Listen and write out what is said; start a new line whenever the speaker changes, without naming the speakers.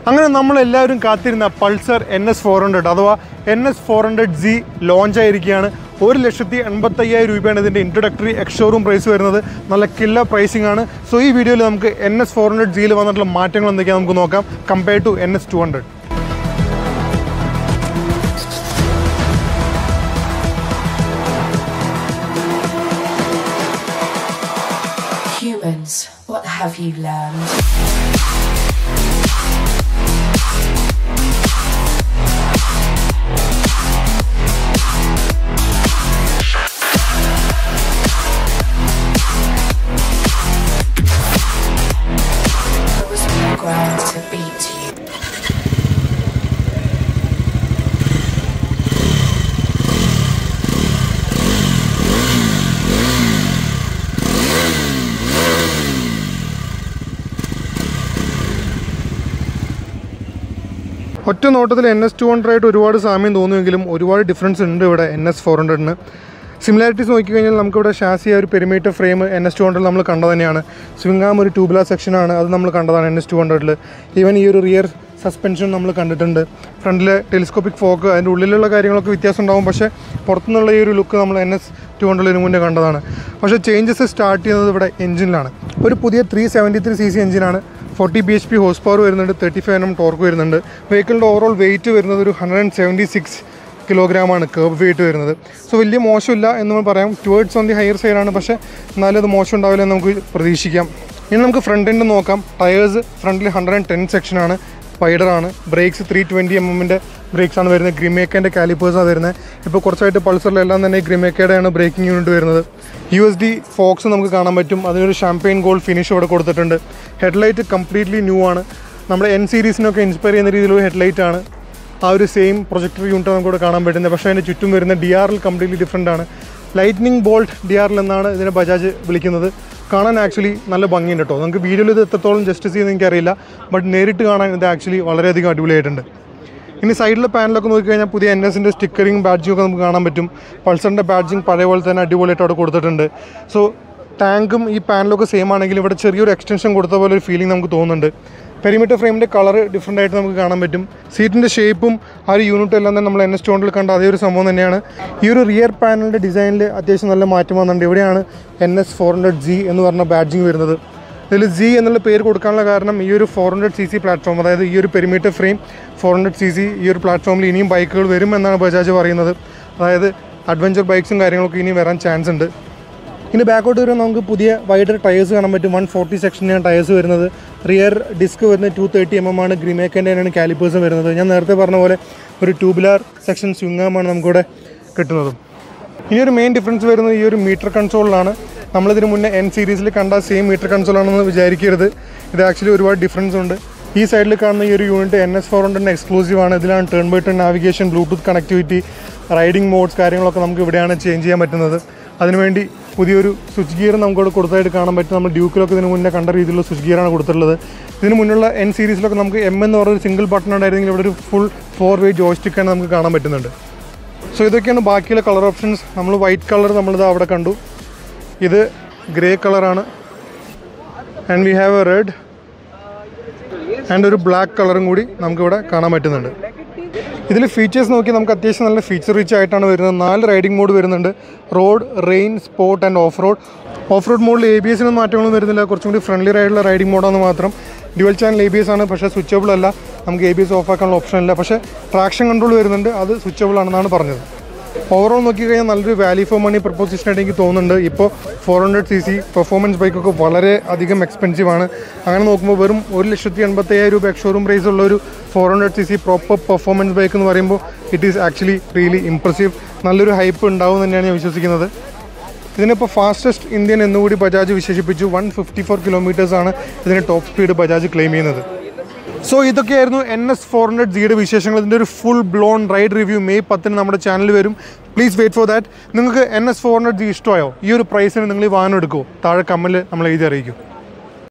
അങ്ങനെ നമ്മളെല്ലാവരും കാത്തിരുന്ന Pulsar N S four hundred അഥവാ N S four hundred G launch ആയിരിക്കുകയാണ് ഒരു ലക്ഷത്തി എൺപത്തയ്യായിരം രൂപയാണ് ഇതിൻ്റെ ഇൻട്രൊഡക്ടറി എക്സ്ഷോറൂം പ്രൈസ് വരുന്നത് നല്ല കില്ല പ്രൈസിംഗ് ആണ് സോ ഈ വീഡിയോയിൽ നമുക്ക് എൻ എസ് ഫോർ ഹൺഡ്രഡ് ജിയിൽ വന്നിട്ടുള്ള മാറ്റങ്ങൾ എന്തൊക്കെയാണ് നമുക്ക് നോക്കാം compare to N S two hundred
Humans, what have you learned? I was programmed to beat you.
ഒറ്റ നോട്ടത്തിൽ എൻ എസ് ടു ഹൺഡ്രഡ് ആയിട്ട് ഒരുപാട് സാമ്യം തോന്നുമെങ്കിലും ഒരുപാട് ഡിഫറൻസ് ഉണ്ട് ഇവിടെ എൻ എസ് ഫോർ ഹൺഡ്രഡിന് സിമിലാരിറ്റീസ് നോക്കിക്കഴിഞ്ഞാൽ നമുക്കിവിടെ ഷാസി ആ ഒരു perimeter frame N S two hundred നമ്മൾ കണ്ടത് തന്നെയാണ് സ്വിംഗ് ആം ഒരു ട്യൂബുല സെക്ഷനാണ് അത് നമ്മൾ കണ്ടതാണ് എൻ എസ് ടു ഹൺഡ്രഡിൽ ഈവൻ ഈ ഒരു റിയർ സസ്പെൻഷൻ നമ്മൾ കണ്ടിട്ടുണ്ട് ഫ്രണ്ടിലെ ടെലിസ്കോപ്പിക് ഫോക്ക് അതിൻ്റെ ഉള്ളിലുള്ള കാര്യങ്ങളൊക്കെ വ്യത്യാസം ഉണ്ടാവും പക്ഷേ പുറത്തുനിന്നുള്ള ഈ ഒരു ലുക്ക് നമ്മൾ എൻ എസ് ടു ഹൺഡ്രഡിന് മുന്നേ കണ്ടതാണ് പക്ഷേ ചേഞ്ചസ് സ്റ്റാർട്ട് ചെയ്യുന്നത് ഇവിടെ എഞ്ചിനിലാണ് ഒരു പുതിയ three seventy three C C എഞ്ചിനാണ് forty B H P horse power വരുന്നുണ്ട് തേർട്ടി ഫൈവ് എം ടോർക്ക് വരുന്നുണ്ട് വെഹിക്കിളിൻ്റെ ഓവറോൾ വെയിറ്റ് വരുന്നത് ഒരു ഹൺഡ്രഡ് ആൻഡ് സെവൻറ്റി സിക്സ് കിലോഗ്രാമാണ് കേർവ് വെയിറ്റ് വരുന്നത് സോ വലിയ മോശമില്ല എന്ന് നമ്മൾ പറയാം ടുവേർഡ്സ് ഓൺ ദി ഹയർ സൈഡാണ് പക്ഷേ എന്നാലും അത് മോശം ഉണ്ടാവില്ല എന്ന് നമുക്ക് പ്രതീക്ഷിക്കാം ഇനി നമുക്ക് ഫ്രണ്ട് എൻഡ് നോക്കാം ടയേഴ്സ് ഫ്രണ്ടിൽ ഹൺഡ്രഡ് ആൻഡ് ടെൻ സെക്ഷനാണ് സ്പൈഡറാണ് ബ്രേക്സ് ത്രീ ട്വൻറ്റി എം എമ്മിൻ്റെ ബ്രേക്സ് ആണ് വരുന്നത് ഗ്രിമേക്കേൻ്റെ കാലിപ്പേഴ്സാണ് വരുന്നത് ഇപ്പോൾ കുറച്ചായിട്ട് പൾസറിലെല്ലാം തന്നെ ഗ്രിമേക്കയുടെയാണ് ബ്രേക്കിംഗ് യൂണിറ്റ് വരുന്നത് യു എസ് ഡി ഫോക്സ് നമുക്ക് കാണാൻ പറ്റും അതിനൊരു ഷാമ്പെയിൻ ഗോൾഡ് ഫിനിഷ് ഇവിടെ കൊടുത്തിട്ടുണ്ട് ഹെഡ്ലൈറ്റ് കംപ്ലീറ്റ്ലി ന്യൂ ആണ് നമ്മുടെ എൻ സീരീസിനൊക്കെ ഇൻസ്പയർ ചെയ്യുന്ന രീതിയിലുള്ള ഹെഡ്ലൈറ്റ് ആണ് ആ ഒരു സെയിം പ്രൊജക്ടർ യൂണിറ്റ് നമുക്ക് ഇവിടെ കാണാൻ പറ്റുന്നത് പക്ഷേ അതിൻ്റെ ചുറ്റും വരുന്ന ഡി ആറിൽ കംപ്ലീറ്റ്ലി ഡിഫറെൻ്റ് ആണ് ലൈറ്റ്നിങ് ബോൾട്ട് ഡി ആറിൽ എന്നാണ് ഇതിനെ ബജാജ് വിളിക്കുന്നത് കാണാൻ ആക്ച്വലി നല്ല ഭംഗിയുണ്ട് കേട്ടോ നമുക്ക് വീഡിയോയിൽ ഇത് എത്രത്തോളം ജസ്റ്റിസ് ചെയ്യുന്നത് എനിക്കറിയില്ല ബട്ട് നേരിട്ട് കാണാൻ ഇത് ആക്ച്വലി വളരെയധികം അടിപൊളിയായിട്ടുണ്ട് ഇനി സൈഡിലെ പാനലൊക്കെ നോക്കിക്കഴിഞ്ഞാൽ പുതിയ എൻ എസിൻ്റെ സ്റ്റിക്കറിങ് ബാഡ്ജിങ് ഒക്കെ നമുക്ക് കാണാൻ പറ്റും പൾസറിൻ്റെ ബാഡ്ജിങ് പഴയ പോലെ തന്നെ അടിപൊളിയായിട്ട് അവിടെ കൊടുത്തിട്ടുണ്ട് സോ ടാങ്കും ഈ പാനലൊക്കെ സെയിം ആണെങ്കിൽ ഇവിടെ ചെറിയൊരു എക്സ്റ്റൻഷൻ കൊടുത്ത പോലെ ഒരു ഫീലിംഗ് നമുക്ക് തോന്നുന്നുണ്ട് പെരിമീറ്റർ ഫ്രെയിമിൻ്റെ കളർ ഡിഫറെൻ്റ് ആയിട്ട് നമുക്ക് കാണാൻ പറ്റും സീറ്റിൻ്റെ ഷേപ്പും ആ ഒരു യൂണിറ്റും എല്ലാം തന്നെ നമ്മൾ എൻ എസ് സ്റ്റോണിൽ കണ്ട അതേ ഒരു സംഭവം തന്നെയാണ് ഈ ഒരു റിയർ പാനലിൻ്റെ ഡിസൈനിൽ അത്യാവശ്യം നല്ല മാറ്റം വന്നിട്ടുണ്ട് ഇവിടെയാണ് N S four hundred G എന്ന് പറഞ്ഞ ബാഡ്ജിങ് വരുന്നത് ഇതിൽ ജി എന്നുള്ള പേര് കൊടുക്കാനുള്ള കാരണം ഈ ഒരു four hundred C C platform അതായത് ഈ ഒരു perimeter frame four hundred C C ഈ ഒരു പ്ലാറ്റ്ഫോമിൽ ഇനിയും ബൈക്കുകൾ വരും എന്നാണ് ബജാജ് പറയുന്നത് അതായത് അഡ്വഞ്ചർ ബൈക്സും കാര്യങ്ങളൊക്കെ ഇനിയും വരാൻ ചാൻസ് ഉണ്ട് ഇനി ബാക്കോട്ട് വരുമ്പോൾ നമുക്ക് പുതിയ വൈഡർ ടയേഴ്സ് കാണാൻ പറ്റും വൺ ഫോർട്ടി സെക്ഷനാണ് ടയേഴ്സ് വരുന്നത് റിയർ ഡിസ്ക് വരുന്നത് ടു തേർട്ടി എം എം ആണ് ഗ്രിമേക്കൻ്റെയാണ് കാലിപ്പേഴ്സ് വരുന്നത് ഞാൻ നേരത്തെ പറഞ്ഞ പോലെ ഒരു ട്യൂബുലാർ സെക്ഷൻ സ്വിങ്ങാമാണ് നമുക്കിവിടെ കിട്ടുന്നതും ഇനി ഒരു മെയിൻ ഡിഫറൻസ് വരുന്നത് ഈ ഒരു മീറ്റർ കൺസോളിലാണ് നമ്മളിതിന് മുന്നേ എൻ സീരീസിൽ കണ്ട സെയിം മീറ്റർ കൺസോളാണെന്ന് വിചാരിക്കരുത് ഇത് ആക്ച്വലി ഒരുപാട് ഡിഫറൻസ് ഉണ്ട് ഈ സൈഡിൽ കാണുന്ന ഈ ഒരു യൂണിറ്റ് എൻ എസ് ഫോർ ഹൺഡ്രഡിന് എക്സ്ക്ലൂസീവ് ആണ് ഇതിലാണ് turn by turn navigation Bluetooth connectivity riding modes കാര്യങ്ങളൊക്കെ നമുക്ക് ഇവിടെയാണ് ചേഞ്ച് ചെയ്യാൻ പറ്റുന്നത് അതിനുവേണ്ടി പുതിയൊരു സ്വിച്ച് ഗിയർ നമുക്കിവിടെ കൊടുത്തായിട്ട് കാണാൻ പറ്റും നമ്മൾ ഡ്യൂക്കിലൊക്കെ ഇതിന് മുന്നേ കണ്ട രീതിയിലുള്ള സ്വിച്ച് ഗിയറാണ് കൊടുത്തിട്ടുള്ളത് ഇതിന് മുന്നുള്ള എൻ സീരീസിലൊക്കെ നമുക്ക് എം എന്ന് പറഞ്ഞൊരു സിംഗിൾ ബട്ടൺ ഉണ്ടായിരുന്നെങ്കിൽ ഇവിടെ ഒരു ഫുൾ ഫോർ വേ ജോയ്സ്റ്റിക്കാണ് നമുക്ക് കാണാൻ പറ്റുന്നുണ്ട് സോ ഇതൊക്കെയാണ് ബാക്കിയുള്ള കളർ ഓപ്ഷൻസ് നമ്മൾ വൈറ്റ് കളർ നമ്മളിത് അവിടെ കണ്ടു ഇത് ഗ്രേ കളറാണ് and we have a red and ഒരു ബ്ലാക്ക് കളറും കൂടി നമുക്കിവിടെ കാണാൻ പറ്റുന്നുണ്ട് ഇതിൽ ഫീച്ചേഴ്സ് നോക്കി നമുക്ക് അത്യാവശ്യം നല്ല ഫീച്ചർ റിച്ച് ആയിട്ടാണ് വരുന്നത് നാല് റൈഡിംഗ് മോഡ് വരുന്നുണ്ട് road rain sport and off road off road മോഡിൽ എ ബി എസിനൊന്നും മാറ്റങ്ങളൊന്നും വരുന്നില്ല കുറച്ചും കൂടി ഫ്രണ്ട്ലി ആയിട്ടുള്ള റൈഡിംഗ് മോഡാണ് മാത്രം dual channel A B S ആണ് പക്ഷേ സ്വിച്ചബിൾ അല്ല നമുക്ക് എ ബി എസ് ഓഫ് ആക്കാനുള്ള ഓപ്ഷൻ ഇല്ല പക്ഷേ ട്രാക്ഷൻ കൺട്രോൾ വരുന്നുണ്ട് അത് സ്വിച്ചബിൾ ആണെന്നാണ് പറഞ്ഞത് ഓവറോൾ നോക്കിക്കഴിഞ്ഞാൽ നല്ലൊരു വാല്യൂ ഫോർ മണി പ്രപ്പോസിഷൻ ആയിട്ട് എനിക്ക് തോന്നുന്നുണ്ട് ഇപ്പോൾ four hundred C C performance ബൈക്കൊക്കെ വളരെ അധികം എക്സ്പെൻസീവ് ആണ് അങ്ങനെ നോക്കുമ്പോൾ വെറും ഒരു ലക്ഷത്തി എൺപത്തയ്യായിരം രൂപ എക്സ്ഷോറൂം പ്രൈസ് ഉള്ള ഒരു four hundred C C proper performance bike എന്ന് പറയുമ്പോൾ it is actually really impressive നല്ലൊരു ഹൈപ്പ് ഉണ്ടാവും തന്നെയാണ് ഞാൻ വിശ്വസിക്കുന്നത് ഇതിനിപ്പോൾ ഫാസ്റ്റസ്റ്റ് ഇന്ത്യൻ എന്നുകൂടി ബജാജ് വിശേഷിപ്പിച്ചു വൺ ഫിഫ്റ്റി ഫോർ കിലോമീറ്റേഴ്സാണ് ഇതിന് ടോപ്പ് സ്പീഡ് ബജാജ് ക്ലെയിം ചെയ്യുന്നത് സോ ഇതൊക്കെയായിരുന്നു എൻ എസ് ഫോർ ഹൺഡ്രഡ് ജിയുടെ വിശേഷങ്ങൾ ഇതിൻ്റെ ഒരു full blown ride review May പത്തിന് നമ്മുടെ ചാനലിൽ വരും പ്ലീസ് വെയിറ്റ് ഫോർ ദാറ്റ് നിങ്ങൾക്ക് N S four hundred G ഇഷ്ടമായോ ഈ ഒരു പ്രൈസിന് നിങ്ങൾ ഈ വാഹനം എടുക്കുമോ താഴെ കമ്മൽ നമ്മൾ എഴുതി അറിയിക്കും